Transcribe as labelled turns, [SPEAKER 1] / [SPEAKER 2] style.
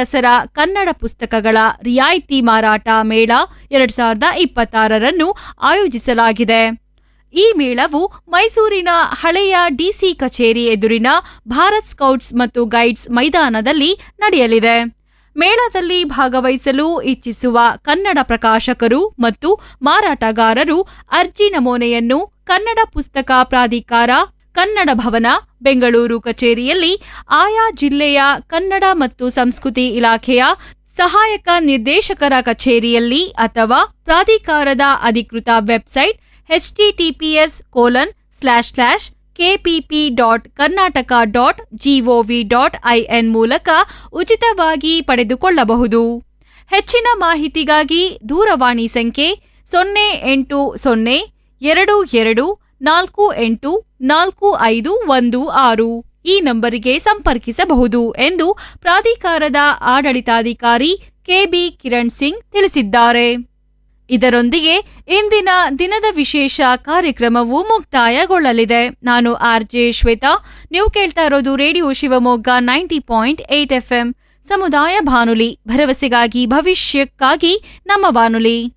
[SPEAKER 1] ದಸರಾ ಕನ್ನಡ ಪುಸ್ತಕಗಳ ರಿಯಾಯಿತಿ ಮಾರಾಟ ಮೇಳ ಎರಡ್ ಸಾವಿರದ ಇಪ್ಪತ್ತಾರರನ್ನು ಆಯೋಜಿಸಲಾಗಿದೆ ಈ ಮೇಳವು ಮೈಸೂರಿನ ಹಳೆಯ ಡಿಸಿ ಕಚೇರಿ ಎದುರಿನ ಭಾರತ್ ಸ್ಕೌಟ್ಸ್ ಮತ್ತು ಗೈಡ್ಸ್ ಮೈದಾನದಲ್ಲಿ ನಡೆಯಲಿದೆ ಮೇಳದಲ್ಲಿ ಭಾಗವಹಿಸಲು ಇಚ್ಛಿಸುವ ಕನ್ನಡ ಪ್ರಕಾಶಕರು ಮತ್ತು ಮಾರಾಟಗಾರರು ಅರ್ಜಿ ನಮೂನೆಯನ್ನು ಕನ್ನಡ ಪುಸ್ತಕ ಪ್ರಾಧಿಕಾರ ಕನ್ನಡ ಭವನ ಬೆಂಗಳೂರು ಕಚೇರಿಯಲ್ಲಿ ಆಯಾ ಜಿಲ್ಲೆಯ ಕನ್ನಡ ಮತ್ತು ಸಂಸ್ಕೃತಿ ಇಲಾಖೆಯ ಸಹಾಯಕ ನಿರ್ದೇಶಕರ ಕಚೇರಿಯಲ್ಲಿ ಅಥವಾ ಪ್ರಾಧಿಕಾರದ ಅಧಿಕೃತ website HTTPS colon slash slash KPP dot Karnataka dot GOV dot IN ಮೂಲಕ ಉಚಿತವಾಗಿ ಪಡೆದುಕೊಳ್ಳಬಹುದು ಹೆಚ್ಚಿನ ಮಾಹಿತಿಗಾಗಿ ದೂರವಾಣಿ ಸಂಖ್ಯೆ ಸೊನ್ನೆ ಎಂಟು ಸೊನ್ನೆ ಎರಡು ಎರಡು ನಾಲ್ಕು ಎಂಟು ನಾಲ್ಕು ಐದು ಒಂದು ಆರು ಈ ನಂಬರಿಗೆ ಸಂಪರ್ಕಿಸಬಹುದು ಎಂದು ಪ್ರಾಧಿಕಾರದ ಆಡಳಿತಾಧಿಕಾರಿ ಕೆಬಿ ಕಿರಣ್ ಸಿಂಗ್ ತಿಳಿಸಿದ್ದಾರೆ ಇದರೊಂದಿಗೆ ಇಂದಿನ ದಿನದ ವಿಶೇಷ ಕಾರ್ಯಕ್ರಮವು ಮುಕ್ತಾಯಗೊಳ್ಳಲಿದೆ ನಾನು ಆರ್ ಜೆ ಶ್ವೇತಾ ನೀವು ಕೇಳ್ತಾ ಇರೋದು radio Shivamogga ninety point eight FM ಸಮುದಾಯ ಬಾನುಲಿ ಭರವಸೆಗಾಗಿ ಭವಿಷ್ಯಕ್ಕಾಗಿ ನಮ್ಮ ಬಾನುಲಿ